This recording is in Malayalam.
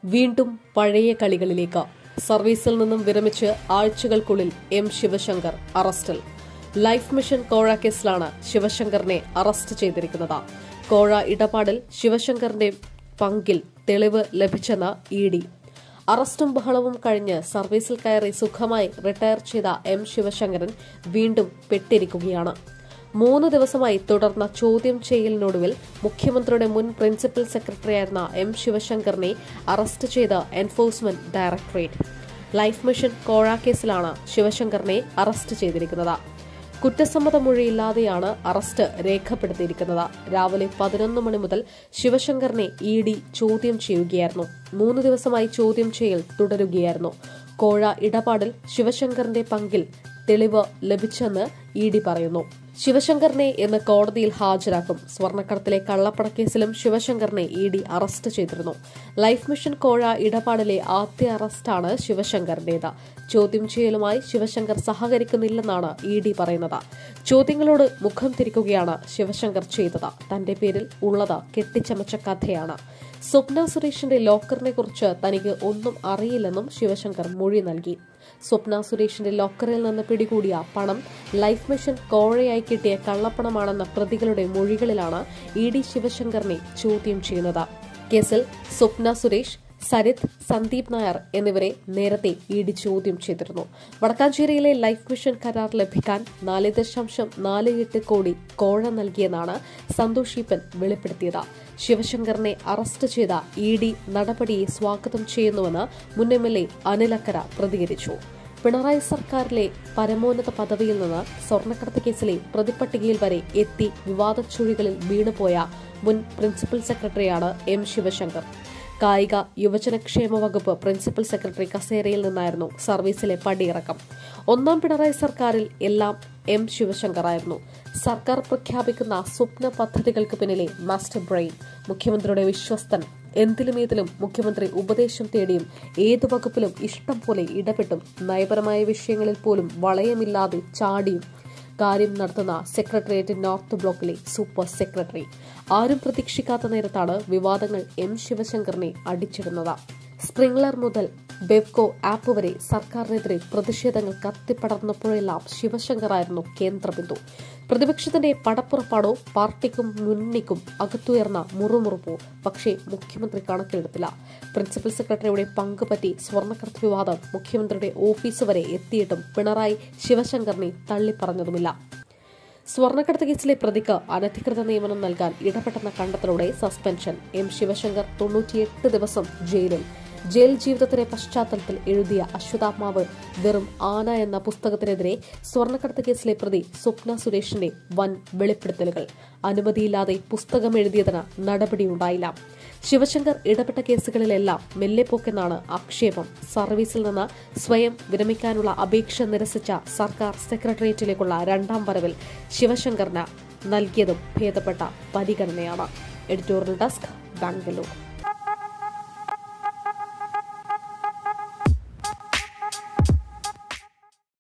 വീണ്ടും പഴയ കളികളിലേക്ക് സർവീസിൽ നിന്നും വിരമിച്ച് ആഴ്ചകൾക്കുള്ളിൽ എം ശിവശങ്കർ അറസ്റ്റിൽ ലൈഫ് മിഷൻ കോഴ കേസിലാണ് ശിവശങ്കറിനെ അറസ്റ്റ് ചെയ്തിരിക്കുന്നത് കോഴ ഇടപാടിൽ ശിവശങ്കറിന്റെ പങ്കിൽ തെളിവ് ലഭിച്ചെന്ന് ഇ ഡി അറസ്റ്റും ബഹളവും കഴിഞ്ഞ് സർവീസിൽ കയറി സുഖമായി റിട്ടയർ ചെയ്ത എം ശിവശങ്കരൻ വീണ്ടും പെട്ടിരിക്കുകയാണ് മൂന്ന് ദിവസമായി തുടർന്ന ചോദ്യം ചെയ്യലിനൊടുവിൽ മുഖ്യമന്ത്രിയുടെ മുൻ പ്രിൻസിപ്പൽ സെക്രട്ടറിയായിരുന്ന എം ശിവശങ്കറിനെ അറസ്റ്റ് ചെയ്ത എൻഫോഴ്സ്മെന്റ് ഡയറക്ടറേറ്റ് ലൈഫ് മിഷൻ കോഴ കേസിലാണ് ശിവശങ്കറിനെ അറസ്റ്റ് ചെയ്തിരിക്കുന്നത് കുറ്റസമ്മത മൊഴിയില്ലാതെയാണ് അറസ്റ്റ് രേഖപ്പെടുത്തിയിരിക്കുന്നത് രാവിലെ പതിനൊന്ന് മണി മുതൽ ശിവശങ്കറിനെ ഇ ഡി ചോദ്യം ചെയ്യുകയായിരുന്നു മൂന്ന് ദിവസമായി ചോദ്യം ചെയ്യൽ തുടരുകയായിരുന്നു കോഴ ഇടപാടിൽ ശിവശങ്കറിന്റെ പങ്കിൽ തെളിവ് ലഭിച്ചെന്ന് ഇ ഡി പറയുന്നു ശിവശങ്കറിനെ ഇന്ന് കോടതിയിൽ ഹാജരാക്കും സ്വർണ്ണക്കടത്തിലെ കള്ളപ്പണക്കേസിലും ശിവശങ്കറിനെ ഇ ഡി അറസ്റ്റ് ചെയ്തിരുന്നു ലൈഫ് മിഷൻ കോഴ ഇടപാടിലെ ആദ്യ അറസ്റ്റാണ് ശിവശങ്കറിന്റേത് ചോദ്യം ചെയ്യലുമായി ശിവശങ്കർ സഹകരിക്കുന്നില്ലെന്നാണ് ഇ ഡി പറയുന്നത് ചോദ്യങ്ങളോട് മുഖം തിരിക്കുകയാണ് ശിവശങ്കർ ചെയ്തത് തന്റെ പേരിൽ ഉള്ളത് കെട്ടിച്ചമച്ച കഥയാണ് സ്വപ്ന സുരേഷിന്റെ ലോക്കറിനെ കുറിച്ച് തനിക്ക് ഒന്നും അറിയില്ലെന്നും ശിവശങ്കർ മൊഴി നൽകി സ്വപ്ന സുരേഷിന്റെ ലോക്കറിൽ നിന്ന് പിടികൂടിയ പണം ലൈഫ് മിഷൻ കോഴയായി കിട്ടിയ കള്ളപ്പണമാണെന്ന പ്രതികളുടെ മൊഴികളിലാണ് ഇ ഡി ശിവശങ്കറിനെ ചോദ്യം ചെയ്യുന്നത് കേസിൽ സ്വപ്ന സുരേഷ് സരിത് സന്ദീപ് നായർ എന്നിവരെ നേരത്തെ ഇ ഡി ചോദ്യം ചെയ്തിരുന്നു വടക്കാഞ്ചേരിയിലെ ലൈഫ് മിഷൻ കരാർ ലഭിക്കാൻ നാല് ദശാംശം നാല് എട്ട് കോടി കോഴ നൽകിയെന്നാണ് സന്തോഷ് ഈപ്പൻ വെളിപ്പെടുത്തിയത് ശിവശങ്കറിനെ അറസ്റ്റ് ചെയ്ത ഇ ഡി നടപടിയെ സ്വാഗതം ചെയ്യുന്നുവെന്ന് മുൻ എം എൽ എ അനിലക്കര പ്രതികരിച്ചു പിണറായി സർക്കാരിലെ പരമോന്നത പദവിയിൽ നിന്ന് സ്വർണ്ണക്കടത്ത് കേസിലെ പ്രതിപട്ടികയിൽ വരെ എത്തി വിവാദ ചുഴികളിൽ വീണുപോയ മുൻ പ്രിൻസിപ്പൽ സെക്രട്ടറിയാണ് എം ശിവശങ്കർ കായിക യുവജനക്ഷേമ വകുപ്പ് പ്രിൻസിപ്പൽ സെക്രട്ടറി കസേരയിൽ നിന്നായിരുന്നു സർവീസിലെ പടിയിറക്കം ഒന്നാം പിണറായി സർക്കാരിൽ എല്ലാം എം ശിവശങ്കറായിരുന്നു സർക്കാർ പ്രഖ്യാപിക്കുന്ന സ്വപ്ന പദ്ധതികൾക്ക് പിന്നിലെ മാസ്റ്റർ ബ്രെയിൻ മുഖ്യമന്ത്രിയുടെ വിശ്വസ്തൻ എന്തിലും ഏതിലും മുഖ്യമന്ത്രി ഉപദേശം തേടിയും ഏതു വകുപ്പിലും ഇഷ്ടം പോലെ ഇടപെട്ടും നയപരമായ വിഷയങ്ങളിൽ പോലും വളയമില്ലാതെ ചാടിയും കാര്യം നടത്തുന്ന secretariat north block super secretary ആരും പ്രതീക്ഷിക്കാത്ത നേരത്താണ് വിവാദങ്ങൾ എം ശിവശങ്കറിനെ അടിച്ചിടുന്നത് സ്പ്രിംഗ്ലർ മുതൽ ബെവ്കോ ആപ്പ് വരെ സർക്കാരിനെതിരെ പ്രതിഷേധങ്ങൾ കത്തിപ്പടർന്നപ്പോഴെല്ലാം ശിവശങ്കറായിരുന്നു കേന്ദ്രബിന്ദു പ്രതിപക്ഷത്തിന്റെ പടപ്പുറപ്പാടോ പാർട്ടിക്കും മുന്നണിക്കും അകത്തുയർന്ന മുറുമുറുപ്പോ പക്ഷേ മുഖ്യമന്ത്രി കണക്കിലെടുത്തില്ല പ്രിൻസിപ്പൽ സെക്രട്ടറിയുടെ പങ്കുപറ്റി സ്വർണ്ണക്കടത്ത് വിവാദം മുഖ്യമന്ത്രിയുടെ ഓഫീസ് വരെ എത്തിയിട്ടും പിണറായി ശിവശങ്കറിനെ തള്ളിപ്പറഞ്ഞതുമില്ല സ്വർണ്ണക്കടത്ത് കേസിലെ പ്രതിക്ക് അനധികൃത നിയമനം നൽകാൻ ഇടപെട്ടെന്ന കണ്ടെത്തലോടെ സസ്പെൻഷൻ എം ശിവശങ്കർ തൊണ്ണൂറ്റിയെട്ട് ദിവസം ജയിലിൽ ജയിൽ ജീവിതത്തിന്റെ പശ്ചാത്തലത്തിൽ എഴുതിയ അശ്വതാത്മാവ് വെറും ആന എന്ന പുസ്തകത്തിനെതിരെ സ്വർണ്ണക്കടത്ത് കേസിലെ പ്രതി സ്വപ്ന സുരേഷിന്റെ വൻ വെളിപ്പെടുത്തലുകൾ അനുമതിയില്ലാതെ പുസ്തകം എഴുതിയതിന് നടപടിയുണ്ടായില്ല ശിവശങ്കർ ഇടപെട്ട കേസുകളിലെല്ലാം മെല്ലെപ്പോക്കെന്നാണ് ആക്ഷേപം സർവീസിൽ നിന്ന് സ്വയം വിരമിക്കാനുള്ള അപേക്ഷ നിരസിച്ച സർക്കാർ സെക്രട്ടേറിയറ്റിലേക്കുള്ള രണ്ടാം വരവിൽ ശിവശങ്കറിന് നൽകിയതും ഭേദപ്പെട്ട പരിഗണനയാണ് എഡിറ്റോറിയൽ ഡെസ്ക് ബാംഗ്ലൂർ